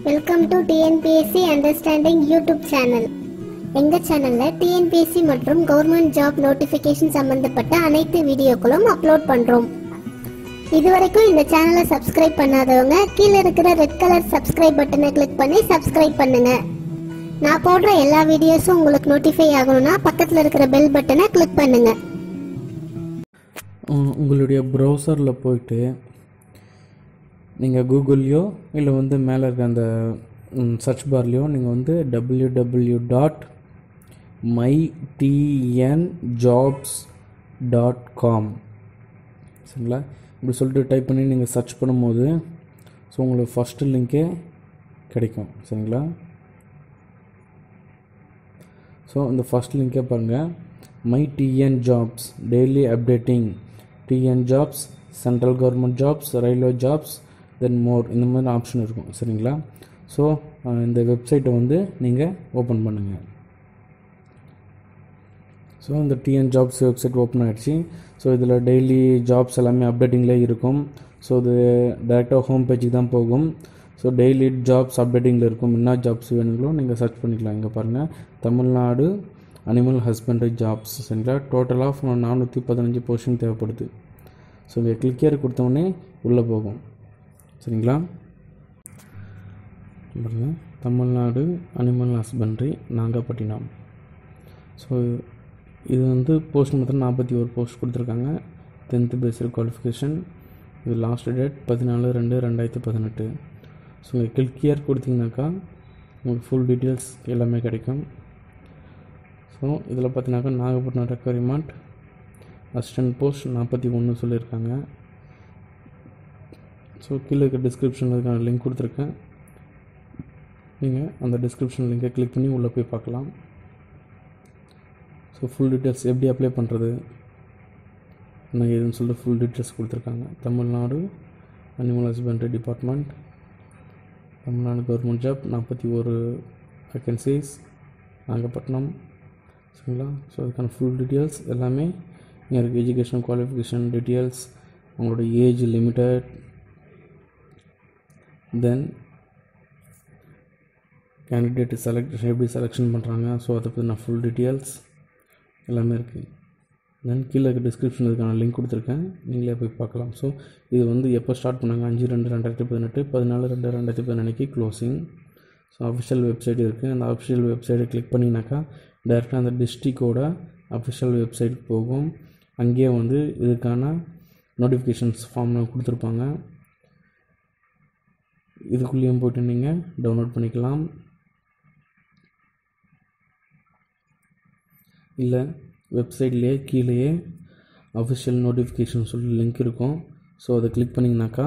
welcome to TNPSC understanding YouTube channel எங்க சேனல்ல TNPSC மற்றும் கவர்மெண்ட் ஜாப் நோட்டிபிகேஷன் சம்பந்தப்பட்ட அனைத்து வீடியோக்களும் அப்லோட் பண்றோம் இதுவரைக்கும் இந்த சேனலை சப்ஸ்கிரைப் பண்ணாதவங்க கீழே இருக்கிற ரெட் கலர் சப்ஸ்கிரைப் பட்டனை கிளிக் பண்ணி சப்ஸ்கிரைப் பண்ணுங்க நான் போடுற எல்லா வீடியோஸும் உங்களுக்கு நோட்டிஃபை ஆகணும்னா பக்கத்துல இருக்கிற பெல் பட்டனை கிளிக் பண்ணுங்க உ- உங்களுடைய ப்ரௌசரில் போயிட்டு நீங்கள் கூகுள்லையோ இல்லை வந்து மேலே இருக்க அந்த சர்ச் பார்லேயோ நீங்கள் வந்து W W dot my TN jobs dot com சரிங்களா இப்படி சொல்லிட்டு டைப் பண்ணி நீங்கள் சர்ச் பண்ணும்போது ஸோ உங்களுக்கு ஃபஸ்ட்டு லிங்க்கே கிடைக்கும் சரிங்களா ஸோ இந்த ஃபஸ்ட் லிங்கை பாருங்கள் my TN jobs daily updating TN jobs central government jobs railway jobs then more இந்த மாதிரி ஆப்ஷன் இருக்கும் சரிங்களா ஸோ இந்த வெப்சைட்டை வந்து நீங்கள் ஓப்பன் பண்ணுங்கள் ஸோ இந்த டிஎன் ஜாப்ஸ் வெப்சைட் ஓப்பன் ஆகிடுச்சு ஸோ இதில் டெய்லி ஜாப்ஸ் எல்லாமே அப்டேட்டிங்லேயே இருக்கும் ஸோ இது டேரெக்டாக ஹோம் பேஜுக்கு தான் போகும் ஸோ டெய்லி ஜாப்ஸ் அப்டேட்டிங்கில் இருக்கும் என்ன ஜாப்ஸ் வேணுங்களோ நீங்கள் சர்ச் பண்ணிக்கலாம் இங்கே பாருங்கள் தமிழ்நாடு அனிமல் ஹஸ்பண்டரி ஜாப்ஸ் சரிங்களா டோட்டல் ஆஃப் நானூற்றி பதினஞ்சு போஸ்டிங் தேவைப்படுது ஸோ இங்கே கிளிக்கர் கொடுத்தோடனே உள்ளே போகும் சரிங்களா பாருங்க Tamil Nadu animal husbandry Nagapattinam so இது வந்து போஸ்ட் மொத்தம் நாற்பத்தி ஒரு போஸ்ட் கொடுத்துருக்காங்க டென்த்து பேஸ்டு குவாலிஃபிகேஷன் இது லாஸ்ட் டேட் பதினாலு ரெண்டு ரெண்டாயிரத்தி பதினெட்டு ஸோ இங்கே கிளிக் இயர் கொடுத்தீங்கன்னாக்கா உங்களுக்கு ஃபுல் டீட்டெயில்ஸ் எல்லாமே கிடைக்கும் ஸோ இதில் பார்த்தீங்கன்னாக்கா நாகப்பட்டினம் ரெக்வயர்மெண்ட் அசிஸ்டன்ட் போஸ்ட் நாற்பத்தி ஒன்று சொல்லியிருக்காங்க ஸோ கீழே இருக்க டிஸ்கிரிப்ஷனில் இருக்க லிங்க் கொடுத்துருக்கேன் நீங்கள் அந்த டிஸ்கிரிப்ஷன் லிங்கை கிளிக் பண்ணி உள்ளே போய் பார்க்கலாம் ஸோ ஃபுல் டீட்டெயில்ஸ் எப்படி அப்ளை பண்ணுறது என்ன ஏதுன்னு சொல்லிட்டு ஃபுல் டீட்டெயில்ஸ் கொடுத்துருக்காங்க Tamil Nadu animal husbandry department Tamil Nadu government job நாற்பத்தி ஒரு வேக்கன்சிஸ் நாகப்பட்டினம் சரிங்களா ஸோ அதுக்கான ஃபுல் டீட்டெயில்ஸ் எல்லாமே இங்கே இருக்குது எஜுகேஷன் குவாலிஃபிகேஷன் டீட்டெயில்ஸ் உங்களோட age limited then candidate select எப்படி செலெக்ஷன் பண்ணுறாங்க ஸோ அதை பற்றின ஃபுல் டீட்டெயில்ஸ் எல்லாமே இருக்குது தென் கீழே இருக்க டிஸ்கிரிப்ஷன் இதுக்கான லிங்க் கொடுத்துருக்கேன் நீங்களே போய் பார்க்கலாம் ஸோ இது வந்து எப்போ ஸ்டார்ட் பண்ணாங்க அஞ்சு ரெண்டு ரெண்டாயிரத்தி பதினெட்டு பதினாலு ரெண்டு ரெண்டாயிரத்தி பதினெட்டுக்கு க்ளோசிங் ஸோ அஃபிஷியல் வெப்சைட் இருக்குது அந்த அஃபிஷியல் வெப்சைட்டை கிளிக் பண்ணிங்கனாக்கா டேரெக்டாக அந்த டிஸ்ட்ரிக்டோட அஃபிஷியல் வெப்சைட்டுக்கு போகும் அங்கேயே வந்து இதுக்கான நோட்டிஃபிகேஷன்ஸ் ஃபார்ம்லாம் கொடுத்துருப்பாங்க இதுக்குள்ளேயும் போய்ட்டு நீங்கள் டவுன்லோட் பண்ணிக்கலாம் இல்லை வெப்சைட்லேயே கீழேயே அஃபிஷியல் நோட்டிஃபிகேஷன் சொல்லி லிங்க் இருக்கும் ஸோ அதை கிளிக் பண்ணிங்கனாக்கா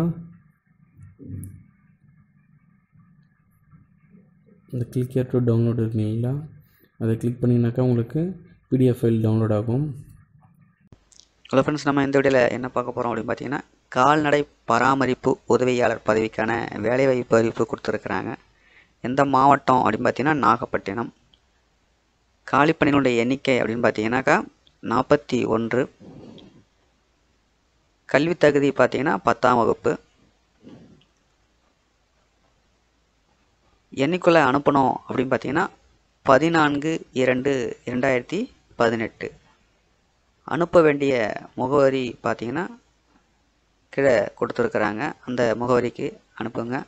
இந்த கிளிக் here to டவுன்லோட் இருக்கு இல்லைங்களா அதை கிளிக் பண்ணிங்கனாக்கா உங்களுக்கு பிடிஎஃப் ஃபைல் டவுன்லோட் ஆகும் ஹலோ ஃப்ரெண்ட்ஸ் நம்ம இந்த வீடியோவில் என்ன பார்க்க போகிறோம் அப்படின்னு பார்த்தீங்கன்னா கால்நடை பராமரிப்பு உதவியாளர் பதவிக்கான வேலைவாய்ப்பு அறிவிப்பு கொடுத்துருக்குறாங்க எந்த மாவட்டம் அப்படின்னு பார்த்தீங்கன்னா நாகப்பட்டினம் காலிப்பணிகளுடைய எண்ணிக்கை அப்படின்னு பார்த்தீங்கன்னாக்கா நாற்பத்தி ஒன்று கல்வித் தகுதி பார்த்தீங்கன்னா பத்தாம் வகுப்பு என்னைக்குள்ளே அனுப்பணும் அப்படின்னு பார்த்தீங்கன்னா பதினான்கு இரண்டு இரண்டாயிரத்தி பதினெட்டு அனுப்ப வேண்டிய முகவரி பார்த்தீங்கன்னா கீழே கொடுத்துருக்குறாங்க அந்த முகவரிக்கு அனுப்புங்க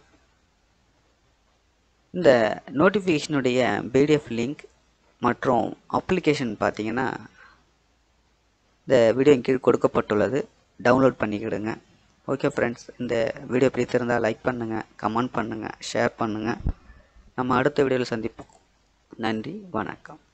இந்த நோட்டிஃபிகேஷனுடைய பிடிஎஃப் லிங்க் மற்றும் அப்ளிகேஷன் பார்த்தீங்கன்னா இந்த வீடியோ கீழ் கொடுக்கப்பட்டுள்ளது டவுன்லோட் பண்ணிக்கிடுங்க ஓகே ஃப்ரெண்ட்ஸ் இந்த வீடியோ பிடித்திருந்தால் லைக் பண்ணுங்கள் கமெண்ட் பண்ணுங்கள் ஷேர் பண்ணுங்கள் நம்ம அடுத்த வீடியோவில் சந்திப்போம் நன்றி வணக்கம்